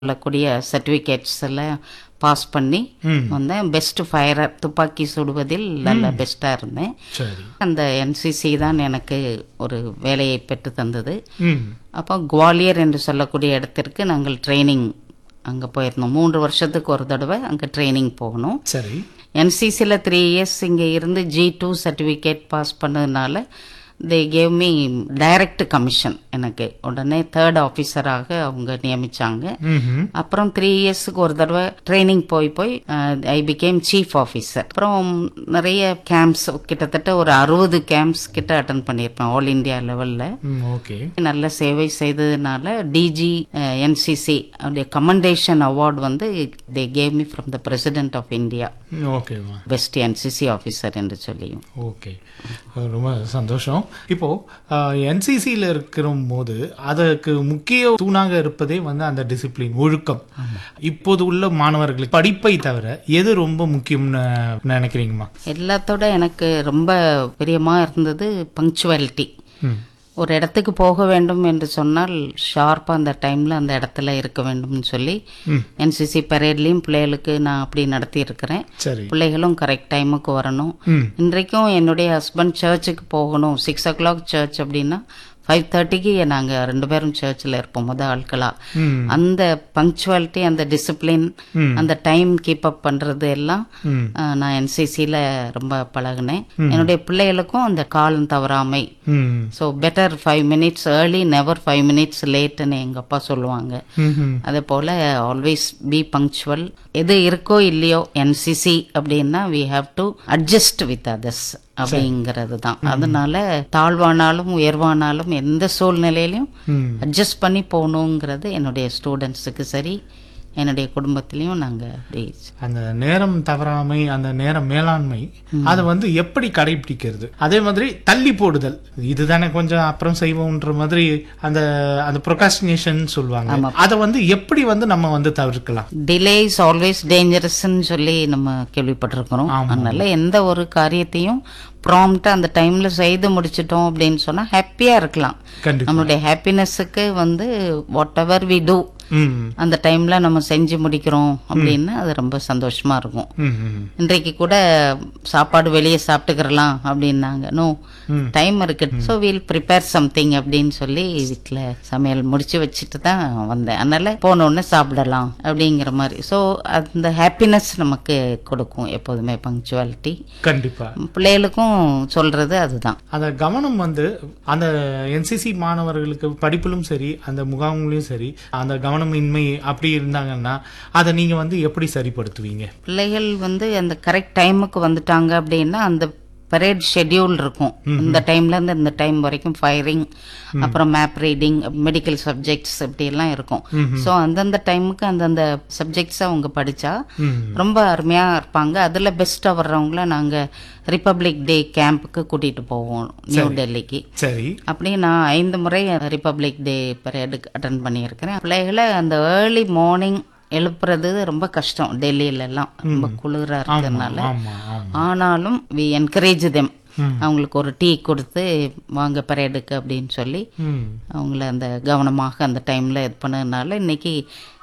சொல்லக்கூடிய சர்டிஃபிகேட்ஸ் எல்லாம் பாஸ் பண்ணி ம். வந்தேன் பெஸ்ட் ஃபயரர் துப்பாக்கி சுடுவதில் நல்ல பெஸ்ட்டாக இருந்தேன் சரி அந்த என்சிசி தான் எனக்கு ஒரு வேலையை பெற்று தந்தது ம் அப்போ குவாலியர் என்று சொல்லக்கூடிய இடத்திற்கு நாங்கள் ட்ரைனிங் அங்கே போயிருந்தோம் மூன்று வருஷத்துக்கு ஒரு தடவை அங்கே ட்ரைனிங் போகணும் சரி என்சிசியில் த்ரீ இயர்ஸ் இங்கே இருந்து ஜி டூ சர்டிஃபிகேட் பாஸ் பண்ணதுனால they gave me direct commission எனக்கு உடனே தேர்ட் ஆஃபீஸராக அவங்க நியமிச்சாங்க ம்ஹும். அப்புறம் த்ரீ இயர்ஸ்க்கு ஒரு தடவை ட்ரைனிங் போய் போய் ஐ பிகேம் சீஃப் ஆஃபீஸர் அப்புறம் நிறைய கேம்ப்ஸ் கிட்டத்தட்ட ஒரு அறுபது கேம்ப்ஸ் கிட்ட அட்டன் பண்ணியிருப்பேன் ஆல் இந்தியா லெவலில் ம் ஓகே நல்ல சேவை செய்ததுனால டிஜி என்சிசி அப்படிய கமெண்டேஷன் அவார்டு வந்து they gave me from the President of India ம், ஓகேம்மா பெஸ்ட் என்சிசி ஆஃபீஸர் என்று சொல்லியும் ஓகே ரொம்ப சந்தோஷம் இப்போ என்சிசியில் இருக்கிற போது அதற்கு முக்கிய தூணாக இருப்பதே வந்து அந்த டிசிப்ளின் ஒழுக்கம் இப்போது உள்ள மாணவர்களுக்கு படிப்பை தவிர எது ரொம்ப முக்கியம்னு நினைக்கிறீங்கம்மா எல்லாத்தோட எனக்கு ரொம்ப பிரியமா இருந்தது பங்க்சுவாலிட்டி ம் ஒரு இடத்துக்கு போக வேண்டும் என்று சொன்னால் ஷார்ப்பாக அந்த டைமில் அந்த இடத்துல இருக்க வேண்டும்னு சொல்லி ம். என்சிசி பரேட்லேயும் பிள்ளைகளுக்கு நான் அப்படி நடத்தி இருக்கிறேன் சரி பிள்ளைகளும் கரெக்ட் டைமுக்கு வரணும் ம் இன்றைக்கும் என்னுடைய ஹஸ்பண்ட் சர்ச்சுக்கு போகணும் சிக்ஸ் ஓ கிளாக் சர்ச் அப்படின்னா ஃபைவ் தேர்ட்டிக்கு நாங்கள் ரெண்டு பேரும் சர்ச்சில் இருப்போம் முத ஆட்களாக ம் அந்த பங்க்சுவாலிட்டி அந்த டிசிப்ளின் ம். அந்த டைம் கீப் அப் பண்ணுறது எல்லாம் ம் ஆஹ், நான் என்சிசியில் ரொம்ப பழகினேன் என்னுடைய பிள்ளைகளுக்கும் அந்த காலம் தவறாமை ம் so better five minutes early never five minutes லேட்டுன்னு எங்கள் அப்பா சொல்லுவாங்க ம்ஹும். அதே போல் ஆல்வேஸ் பி பங்க்சுவல் எது இருக்கோ இல்லையோ என்சிசி அப்படின்னா we have to adjust with others அப்படிங்கிறது தான் அதனால தாழ்வானாலும் உயர்வானாலும் எந்த சூழ்நிலையிலும் ம் அட்ஜஸ்ட் பண்ணி போகணுங்கிறது என்னுடைய ஸ்டூடெண்ட்ஸுக்கு சரி என்னுடைய குடும்பத்திலையும் நாங்கள் அப்படி அந்த நேரம் தவறாமை அந்த நேரம் மேலாண்மை அதை வந்து எப்படி கடைபிடிக்கிறது அதே மாதிரி தள்ளி போடுதல் இதுதானே கொஞ்சம் அப்புறம் செய்வோம்ன்ற மாதிரி அந்த அந்த ப்ரொகாஸ்டினேஷன் சொல்லுவாங்க அதை வந்து எப்படி வந்து நம்ம வந்து தவிர்க்கலாம் டிலே இஸ் ஆல்வேஸ் டேஞ்சரஸ்ன்னு சொல்லி நம்ம கேள்விப்பட்டிருக்கிறோம் அதனால எந்த ஒரு காரியத்தையும் ப்ராம்ப்டாக அந்த டைம்ல செய்து முடிச்சிட்டோம் அப்படின்னு சொன்னா ஹாப்பியா இருக்கலாம் கண்டிப்பா நம்மளுடைய ஹாப்பினஸுக்கு வந்து வாட் எவர் வி டூ ம் அந்த டைம்ல நம்ம செஞ்சு முடிக்கிறோம் அப்படின்னா அது ரொம்ப சந்தோஷமா இருக்கும் ம் ம் இன்றைக்கு கூட சாப்பாடு வெளியே சாப்பிட்டுக்கிறலாம் அப்படின்னாங்க நோ ம். டைம் இருக்கு ஸோ வீல் ப்ரிப்பேர் சம்திங் அப்படின்னு சொல்லி வீட்டில் சமையல் முடிச்சு வச்சுட்டு தான் வந்தேன் அதனால போனோடனே சாப்பிடலாம் அப்படிங்கிற மாதிரி ஸோ அந்த ஹாப்பினஸ் நமக்கு கொடுக்கும் எப்போதுமே பங்க்சுவாலிட்டி கண்டிப்பா பிள்ளைகளுக்கும் சொல்றது அதுதான் அந்த கவனம் வந்து அந்த என்சிசி மாணவர்களுக்கு படிப்பிலும் சரி அந்த முகாம்லையும் சரி அந்த கவனமின்மை அப்படி இருந்தாங்கன்னா அதை நீங்க வந்து எப்படி சரிப்படுத்துவீங்க பிள்ளைகள் வந்து அந்த கரெக்ட் டைமுக்கு வந்துட்டாங்க அப்படின்னா அந்த பரேட் ஷெட்யூல் இருக்கும் இந்த டைம்ல இருந்து இந்த டைம் வரைக்கும் ஃபயரிங் அப்புறம் மேப் ரீடிங் மெடிக்கல் சப்ஜெக்ட்ஸ் இப்படி எல்லாம் இருக்கும் ஸோ அந்தந்த டைமுக்கு அந்தந்த சப்ஜெக்ட்ஸ் அவங்க படிச்சா ம் ரொம்ப அருமையா இருப்பாங்க அதுல பெஸ்டா வர்றவங்கள நாங்க ரிப்பப்ளிக் டே கேம்புக்கு கூட்டிட்டு போவோம் நியூ டெல்லிக்கு சரி அப்படி நான் ஐந்து முறை ரிப்பப்ளிக் டே பரேடுக்கு அட்டன் பண்ணியிருக்கிறேன் பிள்ளைகளை அந்த ஏர்லி மார்னிங் எழுப்புறது ரொம்ப கஷ்டம் டெல்லியில எல்லாம் ரொம்ப குளிரா இருக்கிறதுனால ஆமா ஆமா ஆனாலும் வி என்கரேஜ் தெம் ம். அவங்களுக்கு ஒரு டீ கொடுத்து வாங்க பரேடுக்கு அப்படின்னு சொல்லி ம் அவங்கள அந்த கவனமாக அந்த டைம்ல இது பண்ணதுனால இன்னைக்கு